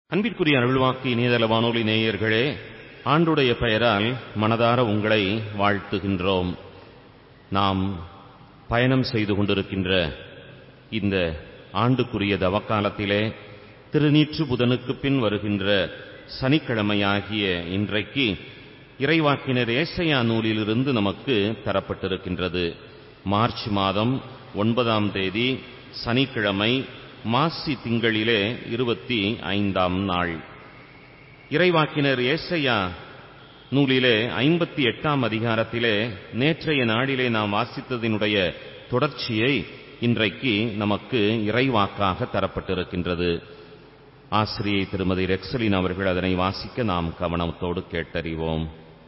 அன்பிற்குரிய அருள்வாக்கு இணையதள வானொலி நேயர்களே ஆண்டுடைய பெயரால் மனதார உங்களை வாழ்த்துகின்றோம் நாம் பயணம் செய்து கொண்டிருக்கின்ற இந்த ஆண்டுக்குரிய தவக்காலத்திலே திருநீற்று புதனுக்கு பின் வருகின்ற சனிக்கிழமையாகிய இன்றைக்கு இறைவாக்கினர் ஏசையா நூலிலிருந்து நமக்கு தரப்பட்டிருக்கின்றது மார்ச் மாதம் ஒன்பதாம் தேதி சனிக்கிழமை மாசி திங்களிலே இருபத்தி ஐந்தாம் நாள் இறைவாக்கினர் ஏசையா நூலிலே ஐம்பத்தி எட்டாம் அதிகாரத்திலே நேற்றைய நாளிலே நாம் வாசித்ததினுடைய தொடர்ச்சியை இன்றைக்கு நமக்கு இறைவாக்காக தரப்பட்டிருக்கின்றது ஆசிரியை திருமதி ரெக்சலின் அவர்கள் அதனை வாசிக்க நாம் கவனத்தோடு கேட்டறிவோம்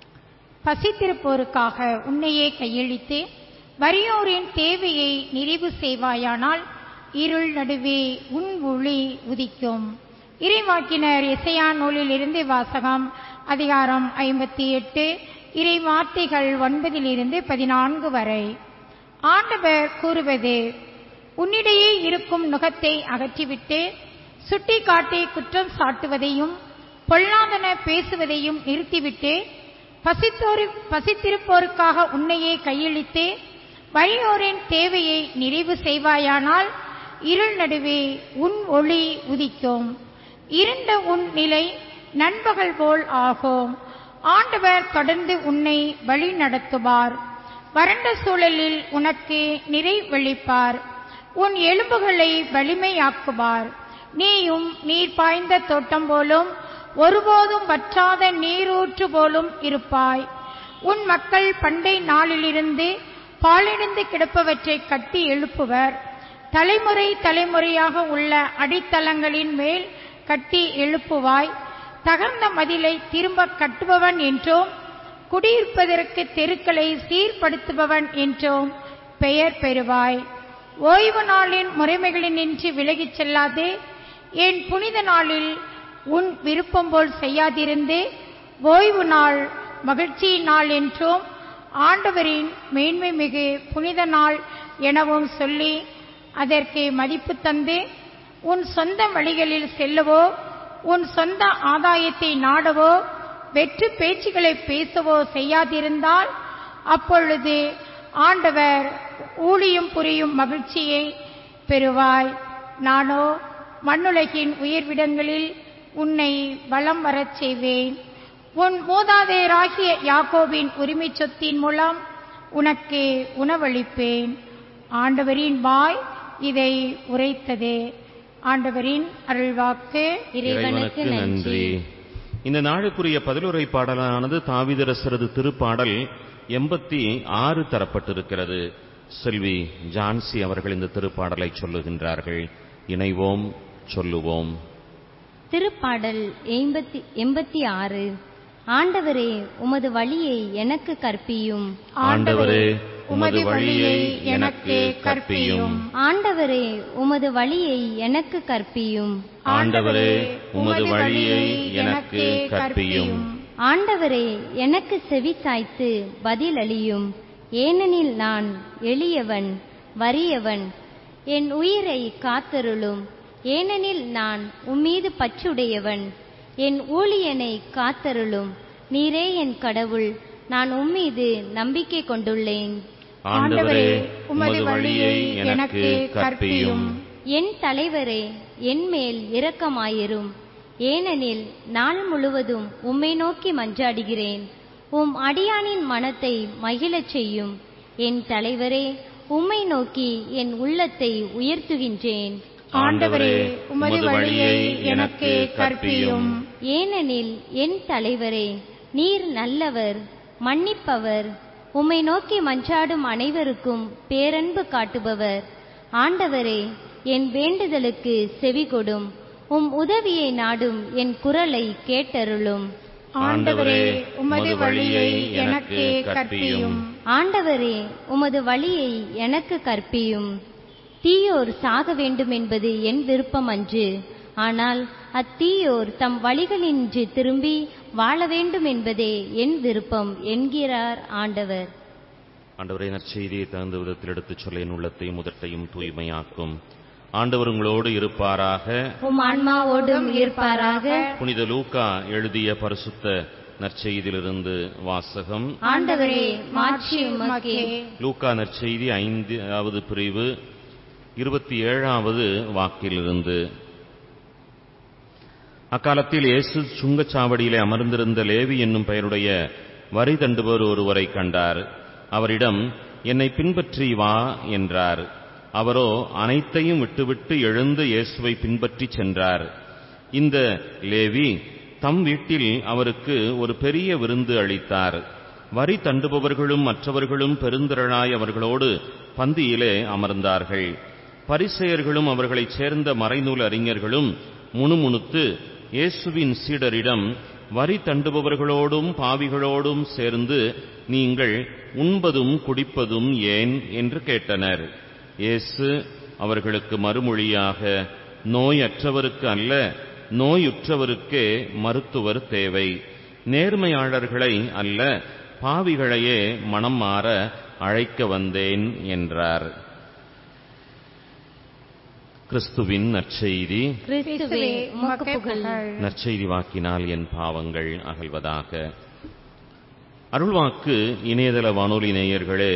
பசித்திருப்போருக்காக உன்னையே கையளித்து வறியோரின் தேவையை நிறைவு செய்வாயானால் இருள் நடுவே உன் ஒளி உதிக்கும் இறைவாக்கினர் இசையா நூலில் இருந்து வாசகம் அதிகாரம் ஐம்பத்தி எட்டு இறை வார்த்தைகள் ஒன்பதிலிருந்து பதினான்கு வரை ஆண்டவர் கூறுவது உன்னிடையே இருக்கும் நுகத்தை அகற்றிவிட்டு சுட்டி காட்டி குற்றம் சாட்டுவதையும் பொல்லாதன பேசுவதையும் நிறுத்திவிட்டு பசித்தோரு பசித்திருப்போருக்காக உன்னையே கையளித்து வறியோரின் தேவையை நிறைவு செய்வாயானால் இருள் நடுவே உன் ஒளி உதிக்கும் இருண்ட உன் நிலை நண்பகல் போல் ஆகும் ஆண்டவர் தொடர்ந்து உன்னை வழி நடத்துவார் வறண்ட சூழலில் உனக்கு நிறை வெளிப்பார் உன் எலும்புகளை வலிமையாக்குவார் நீயும் நீர் பாய்ந்த தோட்டம் போலும் ஒருபோதும் வற்றாத நீரூற்று போலும் இருப்பாய் உன் மக்கள் பண்டை நாளிலிருந்து பாலிழந்து கிடப்பவற்றை கட்டி எழுப்புவர் தலைமுறை தலைமுறையாக உள்ள அடித்தளங்களின் மேல் கட்டி எழுப்புவாய் தகர்ந்த மதிலை திரும்ப கட்டுபவன் என்றும் குடியிருப்பதற்கு தெருக்களை சீர்படுத்துபவன் என்றும் பெயர் பெறுவாய் ஓய்வு நாளின் முறைமைகளினின்று விலகிச் செல்லாது என் புனித நாளில் உன் விருப்பம் போல் செய்யாதிருந்து ஓய்வு நாள் மகிழ்ச்சி நாள் என்றும் ஆண்டவரின் மேன்மை மிகு புனித நாள் எனவும் சொல்லி அதற்கு மதிப்பு தந்து உன் சொந்த வழிகளில் செல்லவோ உன் சொந்த ஆதாயத்தை நாடவோ வெற்று பேச்சுகளை பேசவோ செய்யாதிருந்தால் அப்பொழுது ஆண்டவர் ஊழியம் புரியும் மகிழ்ச்சியை பெறுவாய் நானோ மண்ணுலகின் உயிர்விடங்களில் உன்னை வலம் வரச் செய்வேன் உன் மூதாதையராகிய யாக்கோபின் உரிமை சொத்தின் மூலம் உனக்கு உணவளிப்பேன் ஆண்டவரின் வாய் இதை உரைத்தது ஆண்டவரின் அருள்வாக்கு இறைவனுக்கு நன்றி இந்த நாளுக்குரிய பதிலுரை பாடலானது தாவிதரசரது திருப்பாடல் எண்பத்தி ஆறு தரப்பட்டிருக்கிறது செல்வி ஜான்சி அவர்கள் இந்த திருப்பாடலை சொல்லுகின்றார்கள் இணைவோம் சொல்லுவோம் திருப்பாடல் எண்பத்தி எண்பத்தி ஆறு ஆண்டவரே உமது வழியை எனக்கு கற்பியும் ஆண்டவரே உமது வழியை எனக்கு கற்பியும் ஆண்டவரே உமது வழியை எனக்கு கற்பியும் ஆண்டவரே உமது வழியை எனக்கு கற்பியும் ஆண்டவரே எனக்கு செவி சாய்த்து பதிலளியும் ஏனெனில் நான் எளியவன் வறியவன் என் உயிரை காத்தருளும் ஏனெனில் நான் உம்மீது பற்றுடையவன் என் ஊழியனை காத்தருளும் நீரே என் கடவுள் நான் உம்மீது நம்பிக்கை கொண்டுள்ளேன் ஆண்டவரே உமது வழியை எனக்கு கற்பியும் என் தலைவரே என் மேல் இரக்கமாயிரும் ஏனெனில் நாள் முழுவதும் உம்மை நோக்கி மன்றாடுகிறேன் உம் அடியானின் மனத்தை மகிழச் செய்யும் என் தலைவரே உம்மை நோக்கி என் உள்ளத்தை உயர்த்துகின்றேன் ஆண்டவரே உமது வழியை எனக்கு கற்பியும் ஏனெனில் என் தலைவரே நீர் நல்லவர் மன்னிப்பவர் உம்மை நோக்கி மன்றாடும் அனைவருக்கும் பேரன்பு காட்டுபவர் ஆண்டவரே என் வேண்டுதலுக்கு செவி கொடும் உம் உதவியை நாடும் என் குரலை கேட்டருளும் ஆண்டவரே உமது வழியை எனக்கு கற்பியும் ஆண்டவரே உமது வழியை எனக்கு கற்பியும் தீயோர் சாக வேண்டும் என்பது என் விருப்பம் அன்று ஆனால் அத்தீயோர் தம் வழிகளின்றி திரும்பி வாழ வேண்டும் என்பதே என் விருப்பம் என்கிறார் ஆண்டவர் ஆண்டவரே நற்செய்தியை தகுந்த விதத்தில் எடுத்துச் சொல்ல என் உள்ளத்தையும் முதட்டையும் தூய்மையாக்கும் ஆண்டவர் உங்களோடு இருப்பாராக உம் ஆன்மாவோடும் இருப்பாராக புனித லூக்கா எழுதிய பரிசுத்த நற்செய்தியிலிருந்து வாசகம் ஆண்டவரே மாட்சி உமக்கே லூக்கா நற்செய்தி ஐந்தாவது பிரிவு இருபத்தி ஏழாவது வாக்கிலிருந்து அக்காலத்தில் இயேசு சுங்கச்சாவடியிலே அமர்ந்திருந்த லேவி என்னும் பெயருடைய வரி தண்டுபவர் ஒருவரை கண்டார் அவரிடம் என்னை பின்பற்றி வா என்றார் அவரோ அனைத்தையும் விட்டுவிட்டு எழுந்து இயேசுவை பின்பற்றி சென்றார் இந்த லேவி தம் வீட்டில் அவருக்கு ஒரு பெரிய விருந்து அளித்தார் வரி தண்டுபவர்களும் மற்றவர்களும் பெருந்திரளாய் அவர்களோடு பந்தியிலே அமர்ந்தார்கள் பரிசெயர்களும் அவர்களைச் சேர்ந்த மறைநூல் அறிஞர்களும் முணுமுணுத்து இயேசுவின் சீடரிடம் வரி தண்டுபவர்களோடும் பாவிகளோடும் சேர்ந்து நீங்கள் உண்பதும் குடிப்பதும் ஏன் என்று கேட்டனர் இயேசு அவர்களுக்கு மறுமொழியாக நோயற்றவருக்கு அல்ல நோயுற்றவருக்கே மருத்துவர் தேவை நேர்மையாளர்களை அல்ல பாவிகளையே மனம் மாற அழைக்க வந்தேன் என்றார் கிறிஸ்துவின் நற்செய்தி கிறிஸ்துவே உமக்கு புகழ் நற்செய்தி வாக்கினால் என் பாவங்கள் அகல்வதாக அருள்வாக்கு இணையதள வானொலி நேயர்களே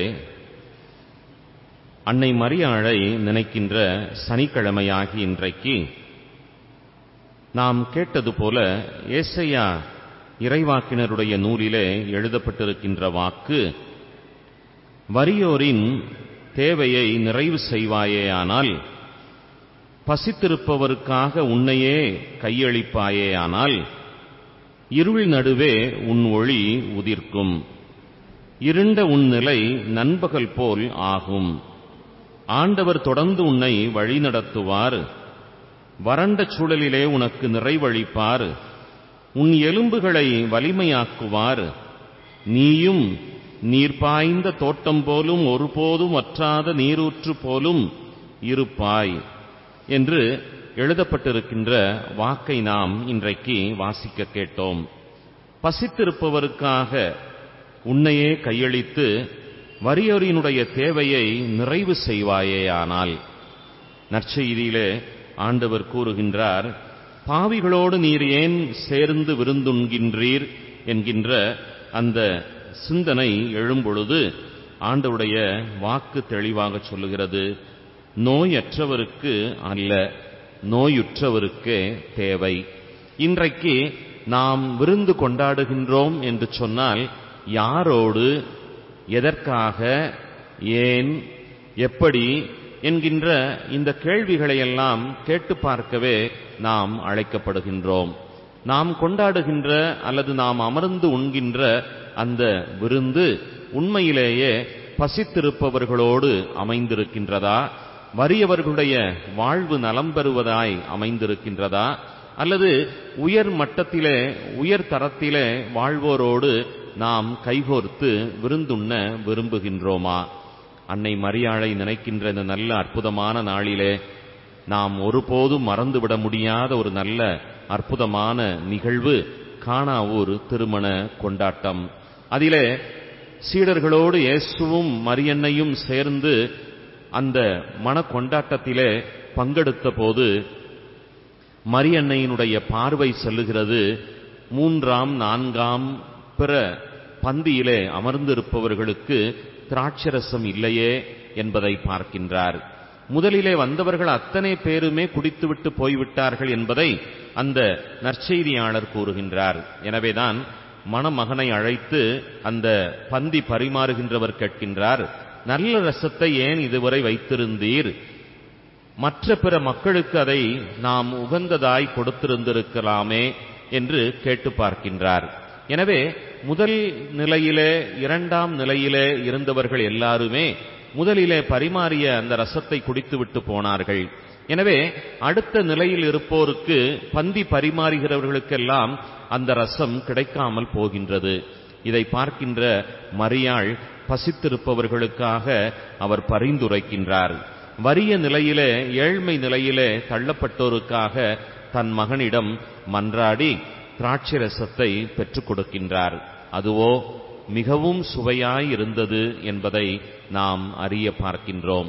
அன்னை மரியாளை நினைக்கின்ற சனிக்கிழமையாகி இன்றைக்கு நாம் கேட்டது போல ஏசையா இறைவாக்கினருடைய நூலிலே எழுதப்பட்டிருக்கின்ற வாக்கு வறியோரின் தேவையை நிறைவு செய்வாயேயானால் பசித்திருப்பவருக்காக உன்னையே கையளிப்பாயேயானால் இருள் நடுவே உன் ஒளி உதிர்க்கும் இருண்ட உன் நிலை நண்பகல் போல் ஆகும் ஆண்டவர் தொடர்ந்து உன்னை வழிநடத்துவார் வறண்ட சூழலிலே உனக்கு நிறைவழிப்பார் உன் எலும்புகளை வலிமையாக்குவார் நீயும் நீர் பாய்ந்த தோட்டம் போலும் ஒருபோதும் வற்றாத நீரூற்று போலும் இருப்பாய் என்று எழுதப்பட்டிருக்கின்ற வாக்கை நாம் இன்றைக்கு வாசிக்க கேட்டோம் பசித்திருப்பவருக்காக உன்னையே கையளித்து வறியோரினுடைய தேவையை நிறைவு செய்வாயேயானால் நற்செய்தியிலே ஆண்டவர் கூறுகின்றார் பாவிகளோடு நீர் ஏன் சேர்ந்து விருந்துண்கின்றீர் என்கின்ற அந்த சிந்தனை எழும்பொழுது ஆண்டவுடைய வாக்கு தெளிவாக சொல்லுகிறது நோயற்றவருக்கு அல்ல நோயுற்றவருக்கே தேவை இன்றைக்கு நாம் விருந்து கொண்டாடுகின்றோம் என்று சொன்னால் யாரோடு எதற்காக ஏன் எப்படி என்கின்ற இந்த கேள்விகளையெல்லாம் கேட்டு பார்க்கவே நாம் அழைக்கப்படுகின்றோம் நாம் கொண்டாடுகின்ற அல்லது நாம் அமர்ந்து உண்கின்ற அந்த விருந்து உண்மையிலேயே பசித்திருப்பவர்களோடு அமைந்திருக்கின்றதா வறியவர்களுடைய வாழ்வு நலம் பெறுவதாய் அமைந்திருக்கின்றதா அல்லது உயர் மட்டத்திலே உயர் தரத்திலே வாழ்வோரோடு நாம் கைகோர்த்து விருந்துண்ண விரும்புகின்றோமா அன்னை மரியாளை நினைக்கின்ற இந்த நல்ல அற்புதமான நாளிலே நாம் ஒருபோதும் மறந்துவிட முடியாத ஒரு நல்ல அற்புதமான நிகழ்வு காணாவூர் திருமண கொண்டாட்டம் அதிலே சீடர்களோடு இயேசுவும் மரியன்னையும் சேர்ந்து அந்த மன கொண்டாட்டத்திலே பங்கெடுத்த போது மரியன்னையினுடைய பார்வை செல்லுகிறது மூன்றாம் நான்காம் பிற பந்தியிலே அமர்ந்திருப்பவர்களுக்கு திராட்சரசம் இல்லையே என்பதை பார்க்கின்றார் முதலிலே வந்தவர்கள் அத்தனை பேருமே குடித்துவிட்டு போய்விட்டார்கள் என்பதை அந்த நற்செய்தியாளர் கூறுகின்றார் எனவேதான் மணமகனை அழைத்து அந்த பந்தி பரிமாறுகின்றவர் கேட்கின்றார் நல்ல ரசத்தை ஏன் இதுவரை வைத்திருந்தீர் மற்ற பிற மக்களுக்கு அதை நாம் உகந்ததாய் கொடுத்திருந்திருக்கலாமே என்று கேட்டு பார்க்கின்றார் எனவே முதல் நிலையிலே இரண்டாம் நிலையிலே இருந்தவர்கள் எல்லாருமே முதலிலே பரிமாறிய அந்த ரசத்தை குடித்துவிட்டு போனார்கள் எனவே அடுத்த நிலையில் இருப்போருக்கு பந்தி பரிமாறுகிறவர்களுக்கெல்லாம் அந்த ரசம் கிடைக்காமல் போகின்றது இதை பார்க்கின்ற மரியாள் பசித்திருப்பவர்களுக்காக அவர் பரிந்துரைக்கின்றார் வறிய நிலையிலே ஏழ்மை நிலையிலே தள்ளப்பட்டோருக்காக தன் மகனிடம் மன்றாடி திராட்சை ரசத்தை பெற்றுக் கொடுக்கின்றார் அதுவோ மிகவும் சுவையாய் இருந்தது என்பதை நாம் அறிய பார்க்கின்றோம்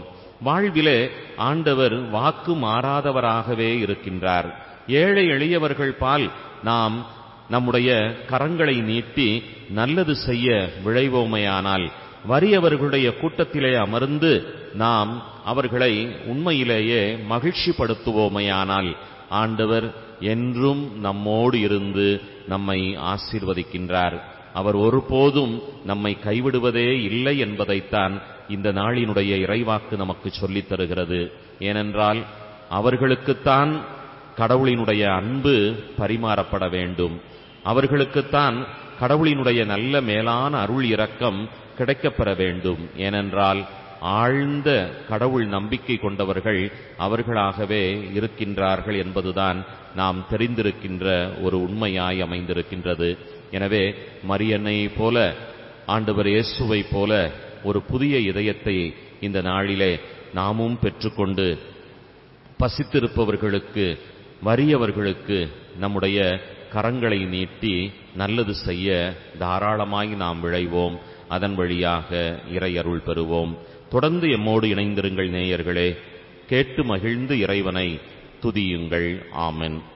வாழ்விலே ஆண்டவர் வாக்கு மாறாதவராகவே இருக்கின்றார் ஏழை எளியவர்கள் பால் நாம் நம்முடைய கரங்களை நீட்டி நல்லது செய்ய விழைவோமையானால் வறியவர்களுடைய கூட்டத்திலே அமர்ந்து நாம் அவர்களை உண்மையிலேயே மகிழ்ச்சிப்படுத்துவோமையானால் ஆண்டவர் என்றும் நம்மோடு இருந்து நம்மை ஆசீர்வதிக்கின்றார் அவர் ஒருபோதும் நம்மை கைவிடுவதே இல்லை என்பதைத்தான் இந்த நாளினுடைய இறைவாக்கு நமக்கு சொல்லித் தருகிறது ஏனென்றால் அவர்களுக்குத்தான் கடவுளினுடைய அன்பு பரிமாறப்பட வேண்டும் அவர்களுக்குத்தான் கடவுளினுடைய நல்ல மேலான அருள் இரக்கம் கிடைக்கப்பெற வேண்டும் ஏனென்றால் ஆழ்ந்த கடவுள் நம்பிக்கை கொண்டவர்கள் அவர்களாகவே இருக்கின்றார்கள் என்பதுதான் நாம் தெரிந்திருக்கின்ற ஒரு உண்மையாய் அமைந்திருக்கின்றது எனவே மரியன்னை போல ஆண்டவர் இயேசுவை போல ஒரு புதிய இதயத்தை இந்த நாளிலே நாமும் பெற்றுக்கொண்டு பசித்திருப்பவர்களுக்கு வறியவர்களுக்கு நம்முடைய கரங்களை நீட்டி நல்லது செய்ய தாராளமாய் நாம் விழைவோம் அதன் வழியாக இறையருள் பெறுவோம் தொடர்ந்து எம்மோடு இணைந்திருங்கள் நேயர்களே கேட்டு மகிழ்ந்து இறைவனை துதியுங்கள் ஆமென்